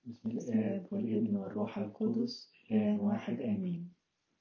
بسم بسم الآب الآب والابن والابن والروح والروح القدس القدس إله إله واحد واحد آمين آمين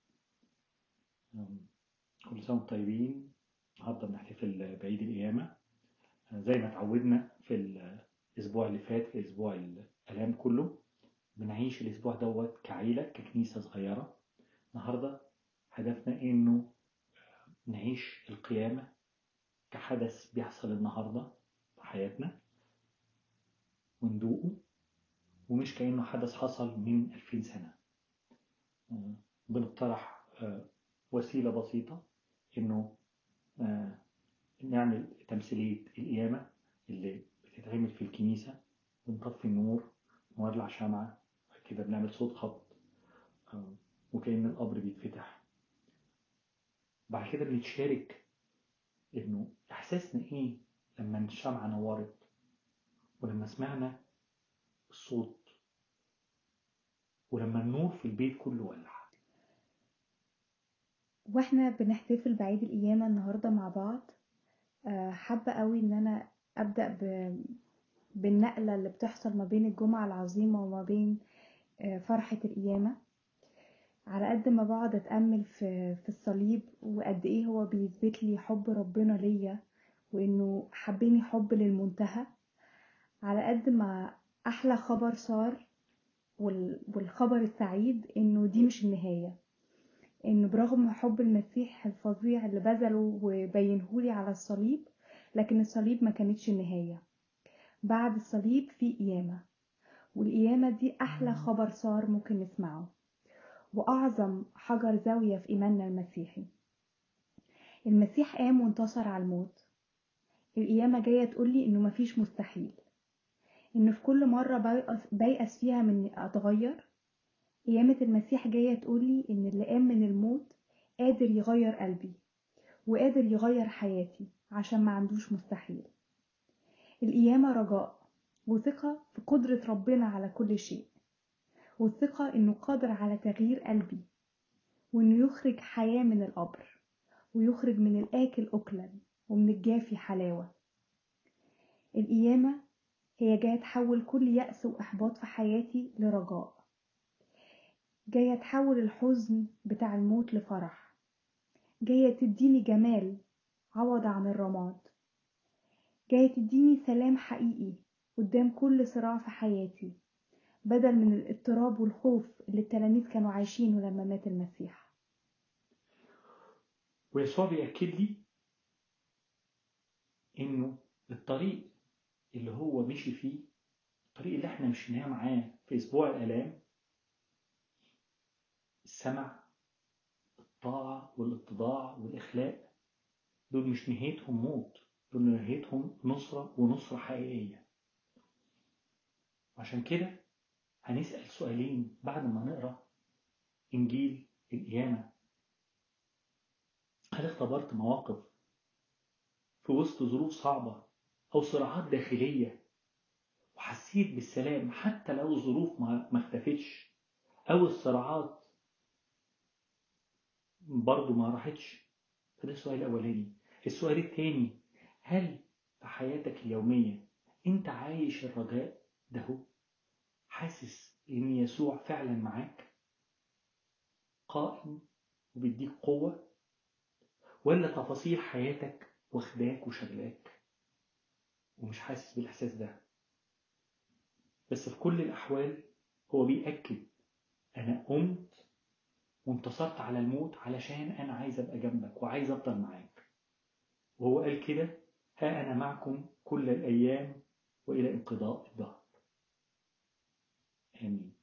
أم، كل سنة وانتم طيبين النهارده بنحتفل بعيد القيامة أه، زي ما اتعودنا في الأسبوع اللي فات في أسبوع الآلام كله بنعيش الأسبوع دوت كعيلة ككنيسة صغيرة النهارده هدفنا إنه نعيش القيامة كحدث بيحصل النهارده في حياتنا وندوقه ومش كأنه حدث حصل من 2000 سنة أه، بنقترح أه، وسيلة بسيطة إنه آه، نعمل تمثيلية القيامة اللي بتتعمل في الكنيسة بنطفي النور نولع شمعة بعد كده بنعمل صوت خبط آه، وكأن القبر بيتفتح بعد كده بنتشارك إنه إحساسنا إيه لما الشمعة نورت ولما سمعنا الصوت ولما النور في البيت كله ولع واحنا بنحتفل بعيد القيامة النهاردة مع بعض آه، حابة قوي ان انا ابدأ ب... بالنقلة اللي بتحصل ما بين الجمعة العظيمة وما بين آه، فرحة القيامة على قد ما بقعد اتأمل في في الصليب وقد ايه هو بيثبت لي حب ربنا ليا وانه حبني حب للمنتهى على قد ما احلى خبر صار وال- والخبر السعيد انه دي مش النهاية ان برغم حب المسيح الفظيع اللي بذله وبينهولي على الصليب لكن الصليب ما كانتش النهاية بعد الصليب في قيامة والقيامة دي أحلى خبر صار ممكن نسمعه وأعظم حجر زاوية في إيماننا المسيحي المسيح قام وانتصر على الموت القيامة جاية تقولي إنه مفيش مستحيل إن في كل مرة بيأس, بيأس فيها من إني أتغير قيامة المسيح جاية تقولي إن اللي قام من الموت قادر يغير قلبي وقادر يغير حياتي عشان ما عندوش مستحيل القيامة رجاء وثقة في قدرة ربنا على كل شيء والثقة إنه قادر على تغيير قلبي وإنه يخرج حياة من القبر ويخرج من الآكل أكلا ومن الجافي حلاوة القيامة هي جاية تحول كل يأس وإحباط في حياتي لرجاء جاية تحول الحزن بتاع الموت لفرح جاية تديني جمال عوض عن الرماد جاية تديني سلام حقيقي قدام كل صراع في حياتي بدل من الاضطراب والخوف اللي التلاميذ كانوا عايشينه لما مات المسيح ويسوع بيأكد لي إنه الطريق اللي هو مشي فيه الطريق اللي احنا مشيناه معاه في أسبوع الآلام السمع الطاعة والاتضاع والإخلاء دول مش نهايتهم موت دول نهايتهم نصرة ونصرة حقيقية عشان كده هنسأل سؤالين بعد ما نقرأ إنجيل القيامة هل اختبرت مواقف في وسط ظروف صعبة أو صراعات داخلية وحسيت بالسلام حتى لو الظروف ما ما اختفتش أو الصراعات برضو ما راحتش فده السؤال الأولاني السؤال الثاني هل في حياتك اليومية أنت عايش الرجاء ده هو حاسس إن يسوع فعلا معاك قائم وبيديك قوة ولا تفاصيل حياتك واخداك وشغلاك ومش حاسس بالإحساس ده بس في كل الأحوال هو بيأكد أنا قمت وانتصرت على الموت علشان أنا عايز أبقى جنبك وعايز أفضل معاك وهو قال كده ها أنا معكم كل الأيام وإلى انقضاء الدهر آمين